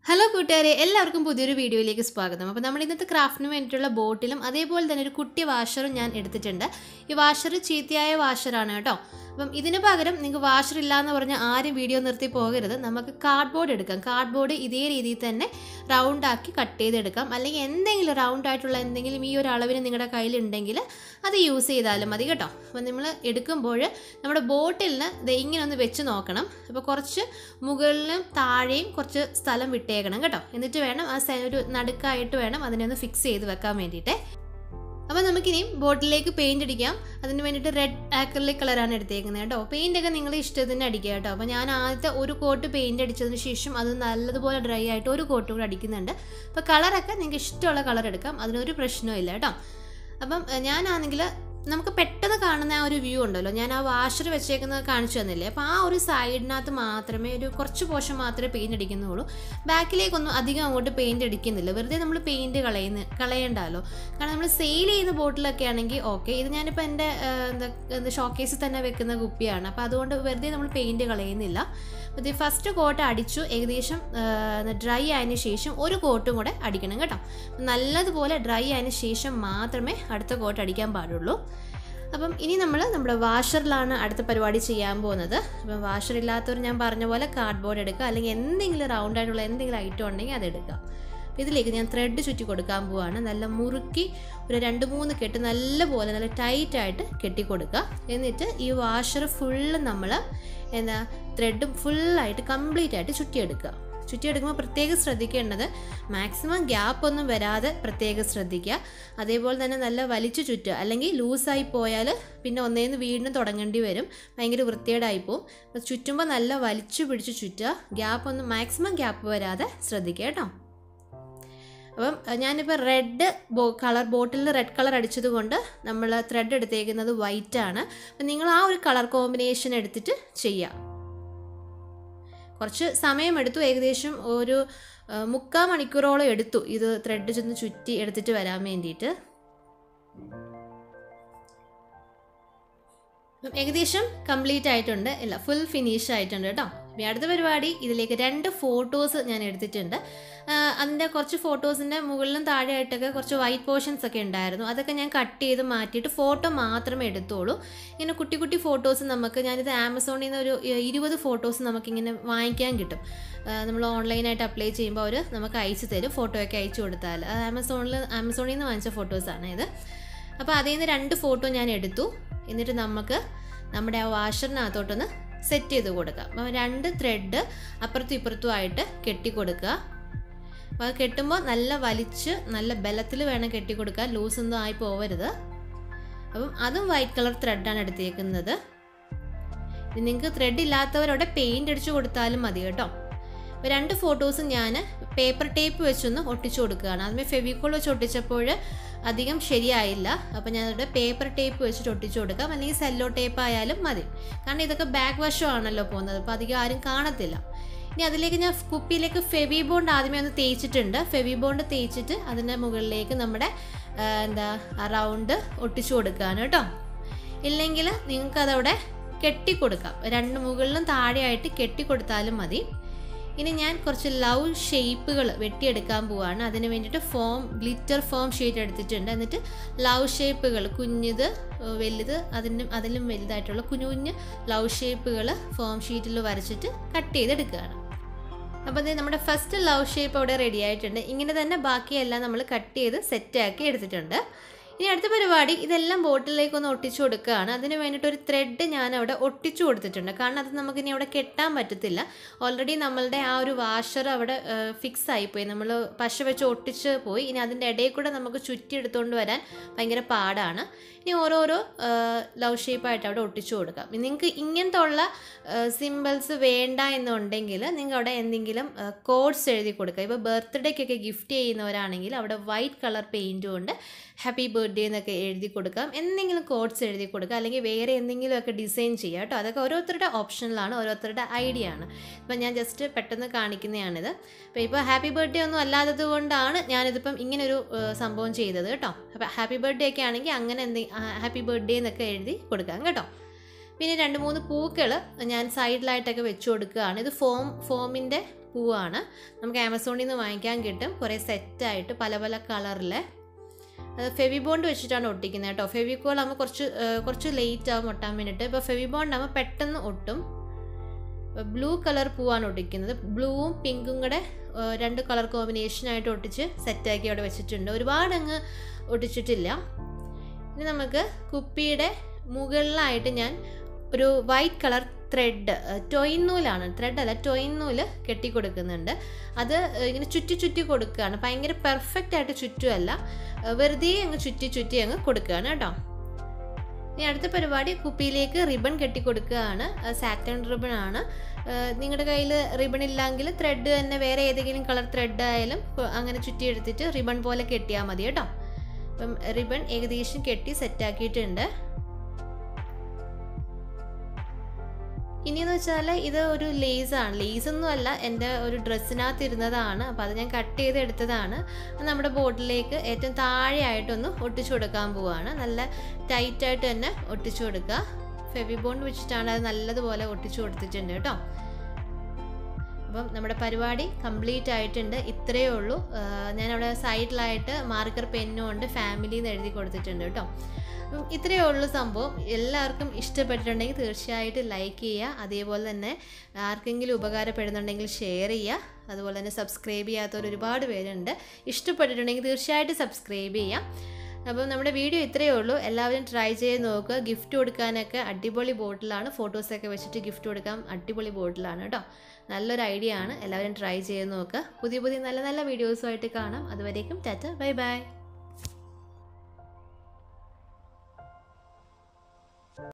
hello കൂട്ടുകാരെ എല്ലാവർക്കും പുതിയൊരു വീഡിയോയിലേക്ക് സ്വാഗതം അപ്പോൾ നമ്മൾ ഇന്നത്തെ ക്രാഫ്റ്റിന് വേണ്ടിയിട്ടുള്ള ബോട്ടിലും അതേപോലെ തന്നെ ഒരു കുട്ടി വാഷറും ഞാൻ എടുത്തിട്ടുണ്ട് ഈ വാഷർ ചീത്തയായ വാഷറാണ് കേട്ടോ അപ്പം ഇതിന് പകരം നിങ്ങൾക്ക് വാഷർ ഇല്ല എന്ന് പറഞ്ഞാൽ ആരും വീഡിയോ നിർത്തി പോകരുത് നമുക്ക് കാർഡ്ബോർഡ് എടുക്കാം കാർഡ്ബോർഡ് ഇതേ രീതിയിൽ തന്നെ റൗണ്ട് ആക്കി കട്ട് ചെയ്തെടുക്കാം അല്ലെങ്കിൽ എന്തെങ്കിലും റൗണ്ട് ആയിട്ടുള്ള എന്തെങ്കിലും ഈ ഒരു അളവിന് നിങ്ങളുടെ കയ്യിലുണ്ടെങ്കിൽ അത് യൂസ് ചെയ്താലും മതി കേട്ടോ അപ്പോൾ നമ്മൾ എടുക്കുമ്പോൾ നമ്മുടെ ബോട്ടിലിന് ഇത് ഇങ്ങനെ ഒന്ന് വെച്ച് നോക്കണം അപ്പോൾ കുറച്ച് മുകളിലും താഴെയും കുറച്ച് സ്ഥലം വിട്ടേക്കണം കേട്ടോ എന്നിട്ട് വേണം ആ സെ- ഒരു നടുക്കായിട്ട് വേണം അതിനെ ഒന്ന് ഫിക്സ് ചെയ്ത് വെക്കാൻ വേണ്ടിയിട്ട് അപ്പോൾ നമുക്കിനിയും ബോട്ടിലേക്ക് പെയിന്റ് അടിക്കാം അതിന് വേണ്ടിയിട്ട് റെഡ് ആക്രലിക് കളറാണ് എടുത്തേക്കുന്നത് കേട്ടോ പെയിന്റ് ഒക്കെ നിങ്ങളുടെ ഇഷ്ടത്തിന് അടിക്കുക കേട്ടോ അപ്പോൾ ഞാൻ ആദ്യത്തെ ഒരു കോട്ട് പെയിന്റ് അടിച്ചതിന് ശേഷം അത് നല്ലതുപോലെ ഡ്രൈ ആയിട്ട് ഒരു കോട്ട് കൂടെ അടിക്കുന്നുണ്ട് അപ്പോൾ കളറൊക്കെ നിങ്ങൾക്ക് ഇഷ്ടമുള്ള കളർ എടുക്കാം അതിനൊരു പ്രശ്നവും ഇല്ല കേട്ടോ അപ്പം എഹ്, ഞാനാണെങ്കിൽ നമുക്ക് പെട്ടെന്ന് കാണുന്ന ആ ഒരു വ്യൂ ഉണ്ടല്ലോ ഞാൻ ആ വാഷർ വെച്ചേക്കുന്നത് കാണിച്ചു തന്നില്ലേ അപ്പോൾ ആ ഒരു സൈഡിനകത്ത് മാത്രമേ ഒരു കുറച്ച് പോർഷൻ മാത്രമേ പെയിന്റ് അടിക്കുന്നുള്ളൂ ബാക്കിലേക്കൊന്നും അധികം അങ്ങോട്ട് പെയിന്റ് അടിക്കുന്നില്ല വെറുതെ നമ്മൾ പെയിന്റ് കളയുന്ന കളയണ്ടല്ലോ കാരണം നമ്മൾ സെയിൽ ചെയ്യുന്ന ബോട്ടിലൊക്കെ ആണെങ്കിൽ ഓക്കെ ഇത് ഞാനിപ്പോൾ എൻ്റെ ഏഹ്, എന്താ എന്താ ഷോക്കേസിൽ തന്നെ വെക്കുന്ന കുപ്പിയാണ് അപ്പോൾ അതുകൊണ്ട് വെറുതെ നമ്മൾ പെയിന്റ് കളയുന്നില്ല ഇത് ഫസ്റ്റ് കോട്ട് അടിച്ചു ഏകദേശം ഡ്രൈ ആയതിന് ശേഷം ഒരു കോട്ടും കൂടെ അടിക്കണം കേട്ടോ നല്ലതുപോലെ ഡ്രൈ ആയതിന് ശേഷം മാത്രമേ അടുത്ത കോട്ട് അടിക്കാൻ പാടുള്ളൂ അപ്പം ഇനി നമ്മൾ നമ്മുടെ വാഷറിലാണ് അടുത്ത പരിപാടി ചെയ്യാൻ പോകുന്നത് അപ്പം വാഷർ ഇല്ലാത്തവർ ഞാൻ പറഞ്ഞ പോലെ കാർഡ്ബോർഡ് എടുക്കുക അല്ലെങ്കിൽ എന്തെങ്കിലും റൗണ്ട് ആയിട്ടുള്ള എന്തെങ്കിലും ഐറ്റം ഉണ്ടെങ്കിൽ അത് എടുക്കുക അപ്പം ഇതിലേക്ക് ഞാൻ ത്രെഡ് ചുറ്റി കൊടുക്കാൻ പോവാണ് നല്ല മുറുക്കി ഒരു രണ്ട് മൂന്ന് കെട്ട് നല്ല പോലെ നല്ല ടൈറ്റായിട്ട് കെട്ടി കൊടുക്കുക എന്നിട്ട് ഈ വാഷർ ഫുള്ള് നമ്മൾ എന്താ ത്രെഡും ഫുള്ളായിട്ട് കംപ്ലീറ്റ് ആയിട്ട് ചുറ്റിയെടുക്കുക ചുറ്റിയെടുക്കുമ്പോൾ പ്രത്യേകം ശ്രദ്ധിക്കേണ്ടത് മാക്സിമം ഗ്യാപ്പ് ഒന്നും വരാതെ പ്രത്യേകം ശ്രദ്ധിക്കുക അതേപോലെ തന്നെ നല്ല വലിച്ചു ചുറ്റുക അല്ലെങ്കിൽ ലൂസായി പോയാൽ പിന്നെ ഒന്നേന്ന് വീണ്ടും തുടങ്ങേണ്ടി വരും ഭയങ്കര വൃത്തികേടായി പോവും അപ്പോൾ ചുറ്റുമ്പോൾ നല്ല വലിച്ചു പിടിച്ച് ചുറ്റുക ഗ്യാപ്പ് ഒന്നും മാക്സിമം ഗ്യാപ്പ് വരാതെ ശ്രദ്ധിക്കുക കേട്ടോ അപ്പം അഹ് ഞാനിപ്പോൾ റെഡ് ബോ കളർ ബോട്ടിലിൽ റെഡ് കളർ അടിച്ചത് കൊണ്ട് നമ്മൾ ത്രെഡ് എടുത്തേക്കുന്നത് വൈറ്റ് ആണ് അപ്പം നിങ്ങൾ ആ ഒരു കളർ കോമ്പിനേഷൻ എടുത്തിട്ട് ചെയ്യുക കുറച്ച് സമയമെടുത്തു ഏകദേശം ഒരു ആ, മുക്കാൽ മണിക്കൂറോളം എടുത്തു ഇത് ത്രെഡ് ചെന്ന് ചുറ്റി എടുത്തിട്ട് വരാൻ വേണ്ടിയിട്ട് അപ്പം ഏകദേശം കംപ്ലീറ്റ് ആയിട്ടുണ്ട് ഇല്ല ഫുൾ ഫിനിഷ് ആയിട്ടുണ്ട് കേട്ടോ ഇനി അടുത്ത പരിപാടി ഇതിലേക്ക് രണ്ട് ഫോട്ടോസ് ഞാൻ എടുത്തിട്ടുണ്ട് ആ, അതിൻ്റെ കുറച്ച് ഫോട്ടോസിൻ്റെ മുകളിലും താഴെയായിട്ടൊക്കെ കുറച്ച് വൈറ്റ് പോർഷൻസ് ഒക്കെ ഉണ്ടായിരുന്നു അതൊക്കെ ഞാൻ കട്ട് ചെയ്ത് മാറ്റിയിട്ട് ഫോട്ടോ മാത്രമേ എടുത്തോളൂ ഇങ്ങനെ കുട്ടി കുട്ടി ഫോട്ടോസ് നമുക്ക് ഞാനിത് ആമസോണിൽ നിന്ന് ഒരു ഇ- ഇരുപത് ഫോട്ടോസ് നമുക്കിങ്ങനെ വാങ്ങിക്കാൻ കിട്ടും നമ്മൾ ഓൺലൈനായിട്ട് അപ്ലൈ ചെയ്യുമ്പോൾ അവർ നമുക്ക് അയച്ചു തരും ഫോട്ടോയൊക്കെ അയച്ചു കൊടുത്താൽ അത് ആമസോണിൽ ആമസോണിൽ നിന്ന് വാങ്ങിച്ച ഫോട്ടോസാണ് ഇത് അപ്പോൾ അതിൽ നിന്ന് രണ്ട് ഫോട്ടോ ഞാൻ എടുത്തു എന്നിട്ട് നമുക്ക് നമ്മുടെ ആ വാഷറിനകത്തോട്ടൊന്ന് സെറ്റ് ചെയ്ത് കൊടുക്കാം അപ്പോൾ രണ്ട് ത്രെഡ് അപ്പുറത്തും ഇപ്പുറത്തും ആയിട്ട് കെട്ടി കൊടുക്കുക അപ്പോൾ അത് കെട്ടുമ്പോൾ നല്ല വലിച്ച് നല്ല ബലത്തിൽ വേണം കെട്ടി കൊടുക്കാൻ ലൂസൊന്നും ആയി പോവരുത് അപ്പം അതും വൈറ്റ് കളർ ത്രെഡാണ് എടുത്തേക്കുന്നത് ഇനി നിങ്ങൾക്ക് ത്രെഡ് ഇല്ലാത്തവരവിടെ പെയിൻ്റ് അടിച്ചു കൊടുത്താലും മതി കേട്ടോ അപ്പോൾ രണ്ട് ഫോട്ടോസും ഞാൻ പേപ്പർ ടേപ്പ് വെച്ചൊന്ന് ഒട്ടിച്ചു കൊടുക്കുകയാണ് ആദ്യമേ ഫെവിക്കോൾ വെച്ച് ഒട്ടിച്ചപ്പോൾ അധികം ശരിയായില്ല അപ്പോൾ ഞാനിവിടെ പേപ്പർ ടേപ്പ് വെച്ചിട്ട് ഒട്ടിച്ചു കൊടുക്കാം അല്ലെങ്കിൽ സെല്ലോ ടേപ്പ് ആയാലും മതി കാരണം ഇതൊക്കെ ബാക്ക് വശമാണല്ലോ പോകുന്നത് അപ്പോൾ അധികം ആരും കാണത്തില്ല ഇനി അതിലേക്ക് ഞാൻ കുപ്പിയിലേക്ക് ഫെവി ബോണ്ട് ആദ്യമേ ഒന്ന് തേച്ചിട്ടുണ്ട് ഫെവി ബോണ്ട് തേച്ചിട്ട് അതിൻ്റെ മുകളിലേക്ക് നമ്മുടെ ആ, എന്താ റൗണ്ട് ഒട്ടിച്ചു കൊടുക്കുകയാണ് കേട്ടോ ഇല്ലെങ്കിൽ നിങ്ങൾക്ക് അതവിടെ കെട്ടിക്കൊടുക്കാം രണ്ട് മുകളിലും താഴെയായിട്ട് കെട്ടിക്കൊടുത്താലും മതി ഇനി ഞാൻ കുറച്ച് ലവ് ഷേപ്പുകൾ വെട്ടിയെടുക്കാൻ പോവാണ് അതിന് വേണ്ടിയിട്ട് ഫോം ഗ്ലിറ്റർ ഫോം ഷീറ്റ് എടുത്തിട്ടുണ്ട് എന്നിട്ട് ലവ് ഷേപ്പുകൾ കുഞ്ഞിത് ഏഹ് വലുത് അതിനും അതിലും വലുതായിട്ടുള്ള കുഞ്ഞു കുഞ്ഞ് ലവ് ഷേപ്പുകൾ ഫോം ഷീറ്റിൽ വരച്ചിട്ട് കട്ട് ചെയ്തെടുക്കുകയാണ് അപ്പോൾ ഇത് നമ്മുടെ ഫസ്റ്റ് ലവ് ഷേപ്പ് അവിടെ റെഡി ആയിട്ടുണ്ട് ഇങ്ങനെ തന്നെ ബാക്കിയെല്ലാം നമ്മൾ കട്ട് ചെയ്ത് സെറ്റാക്കി എടുത്തിട്ടുണ്ട് ഇനി അടുത്ത പരിപാടി ഇതെല്ലാം ബോട്ടിലേക്ക് ഒന്ന് ഒട്ടിച്ചു കൊടുക്കുകയാണ് അതിന് വേണ്ടിയിട്ട് ഒരു ത്രെഡ് ഞാൻ അവിടെ ഒട്ടിച്ചു കൊടുത്തിട്ടുണ്ട് കാരണം അത് നമുക്ക് ഇനി അവിടെ കെട്ടാൻ പറ്റത്തില്ല ഓൾറെഡി നമ്മളുടെ ആ ഒരു വാഷർ അവിടെ ഫിക്സ് ആയിപ്പോയി നമ്മൾ പശ വെച്ച് ഒട്ടിച്ച് പോയി ഇനി അതിൻ്റെ ഇടയിൽ കൂടെ നമുക്ക് ചുറ്റി എടുത്തുകൊണ്ട് വരാൻ ഭയങ്കര പാടാണ് ഇനി ഓരോരോ ലവ് ഷേപ്പായിട്ട് അവിടെ ഒട്ടിച്ചു കൊടുക്കാം നിങ്ങൾക്ക് ഇങ്ങനത്തെ ഉള്ള സിമ്പിൾസ് വേണ്ട എന്നുണ്ടെങ്കിൽ നിങ്ങൾ അവിടെ എന്തെങ്കിലും കോഡ്സ് എഴുതി കൊടുക്കുക ഇപ്പോൾ ബർത്ത്ഡേക്കൊക്കെ ഗിഫ്റ്റ് ചെയ്യുന്നവരാണെങ്കിൽ അവിടെ വൈറ്റ് കളർ പെയിൻറ്റ് കൊണ്ട് ഹാപ്പി ബർത്ത്ഡേ എന്നൊക്കെ എഴുതി കൊടുക്കാം എന്തെങ്കിലും കോഡ്സ് എഴുതി കൊടുക്കുക അല്ലെങ്കിൽ വേറെ എന്തെങ്കിലുമൊക്കെ ഡിസൈൻ ചെയ്യുക കേട്ടോ അതൊക്കെ ഓരോരുത്തരുടെ ഓപ്ഷനിലാണ് ഓരോരുത്തരുടെ ഐഡിയ ആണ് ഇപ്പം ഞാൻ ജസ്റ്റ് പെട്ടെന്ന് കാണിക്കുന്നതാണിത് അപ്പോൾ ഇപ്പോൾ ഹാപ്പി ബർത്ത്ഡേ ഒന്നും അല്ലാത്തത് കൊണ്ടാണ് ഞാനിതിപ്പം ഇങ്ങനൊരു ഏഹ്, സംഭവം ചെയ്തത് കേട്ടോ അപ്പോൾ ഹാപ്പി ബർത്ത്ഡേ ഒക്കെ ആണെങ്കിൽ അങ്ങനെ എന്തെങ്കിലും ഹാപ്പി ബർത്ത്ഡേ എന്നൊക്കെ എഴുതി കൊടുക്കാം കേട്ടോ പിന്നെ രണ്ട് മൂന്ന് പൂക്കൾ ഞാൻ സൈഡിലായിട്ടൊക്കെ വെച്ച് കൊടുക്കുകയാണ് ഇത് ഫോം ഫോമിൻ്റെ പൂവാണ് നമുക്ക് ആമസോണിൽ നിന്ന് വാങ്ങിക്കാൻ കിട്ടും കുറേ സെറ്റായിട്ട് പല പല കളറിലെ ഫെവിബോണ്ട് വെച്ചിട്ടാണ് ഒട്ടിക്കുന്നത് കേട്ടോ ഫെവിക്കോൾ ആകുമ്പോൾ കുറച്ച് ആ, കുറച്ച് ലേറ്റ് ആവും ഒട്ടാൻ വേണ്ടിയിട്ട് ഇപ്പോൾ ഫെവിബോണ്ട് ആകുമ്പോൾ പെട്ടെന്ന് ഒട്ടും ബ്ലൂ കളർ പൂവാണ് ഒട്ടിക്കുന്നത് ബ്ലൂവും പിങ്കും കൂടെ ആ, രണ്ട് കളർ കോമ്പിനേഷനായിട്ട് ഒട്ടിച്ച് സെറ്റാക്കി അവിടെ വെച്ചിട്ടുണ്ട് ഒരുപാട് അങ്ങ് ഒട്ടിച്ചിട്ടില്ല ഇനി നമുക്ക് കുപ്പിയുടെ മുകളിലായിട്ട് ഞാൻ ഒരു വൈറ്റ് കളർ ത്രെഡ് ടൊയിൻ നൂലാണ് ത്രെഡ് അല്ല ടൊയിൻ നൂല് കെട്ടി കൊടുക്കുന്നുണ്ട് അത് ഇങ്ങനെ ചുറ്റി ചുറ്റി കൊടുക്കുകയാണ് ഭയങ്കര പെർഫെക്റ്റ് ആയിട്ട് ചുറ്റുമല്ല വെറുതെ അങ്ങ് ചുറ്റി ചുറ്റി അങ്ങ് കൊടുക്കുകയാണ് കേട്ടോ ഇനി അടുത്ത പരിപാടി കുപ്പിയിലേക്ക് റിബൺ കെട്ടി കൊടുക്കുകയാണ് സാറ്റൺ റിബൺ ആണ് നിങ്ങളുടെ കയ്യിൽ റിബൺ ഇല്ലെങ്കിൽ ത്രെഡ് തന്നെ വേറെ ഏതെങ്കിലും കളർ ത്രെഡ് ആയാലും കൊ- അങ്ങനെ ചുറ്റി എടുത്തിട്ട് റിബൺ പോലെ കെട്ടിയാൽ മതി കേട്ടോ അപ്പം റിബൺ ഏകദേശം കെട്ടി സെറ്റാക്കിയിട്ടുണ്ട് ഇനിയെന്ന് വെച്ചാൽ ഇത് ഒരു ലേസാണ് ലേസ് ഒന്നും അല്ല എൻ്റെ ഒരു ഡ്രസ്സിനകത്ത് ഇരുന്നതാണ് അപ്പോൾ അത് ഞാൻ കട്ട് ചെയ്ത് എടുത്തതാണ് അത് നമ്മുടെ ബോട്ടിലേക്ക് ഏറ്റവും താഴെയായിട്ടൊന്ന് ഒട്ടിച്ചു കൊടുക്കാൻ പോവുകയാണ് നല്ല ടൈറ്റായിട്ട് തന്നെ ഒട്ടിച്ചു കൊടുക്കുക ഫെവിബോണ്ട് വെച്ചിട്ടാണ് അത് നല്ലതുപോലെ ഒട്ടിച്ചു കൊടുത്തിട്ടുണ്ട് കേട്ടോ അപ്പം നമ്മുടെ പരിപാടി കംപ്ലീറ്റ് ആയിട്ടുണ്ട് ഇത്രയേ ഉള്ളൂ ആ, ഞാനവിടെ സൈഡിലായിട്ട് മാർക്കർ പെന്നും ഉണ്ട് ഫാമിലി എന്ന് എഴുതി കൊടുത്തിട്ടുണ്ട് കേട്ടോ അപ്പം ഇത്രയേ ഉള്ളൂ സംഭവം എല്ലാവർക്കും ഇഷ്ടപ്പെട്ടിട്ടുണ്ടെങ്കിൽ തീർച്ചയായിട്ടും ലൈക്ക് ചെയ്യുക അതേപോലെ തന്നെ ആർക്കെങ്കിലും ഉപകാരപ്പെടുന്നുണ്ടെങ്കിൽ ഷെയർ ചെയ്യുക അതുപോലെ തന്നെ സബ്സ്ക്രൈബ് ചെയ്യാത്തവർ ഒരുപാട് പേരുണ്ട് ഇഷ്ടപ്പെട്ടിട്ടുണ്ടെങ്കിൽ തീർച്ചയായിട്ടും സബ്സ്ക്രൈബ് ചെയ്യാം അപ്പം നമ്മുടെ വീഡിയോ ഇത്രയേ ഉള്ളൂ എല്ലാവരും ട്രൈ ചെയ്ത് നോക്കുക ഗിഫ്റ്റ് കൊടുക്കാനൊക്കെ അടിപൊളി ബോട്ടിലാണ് ഫോട്ടോസൊക്കെ വെച്ചിട്ട് ഗിഫ്റ്റ് കൊടുക്കാൻ അടിപൊളി ബോട്ടിലാണ് കേട്ടോ നല്ലൊരു ഐഡിയ ആണ് എല്ലാവരും ട്രൈ ചെയ്ത് നോക്കുക പുതിയ പുതിയ നല്ല നല്ല വീഡിയോസുമായിട്ട് കാണാം അതുവരേക്കും ടാറ്റ ബൈ ബൈ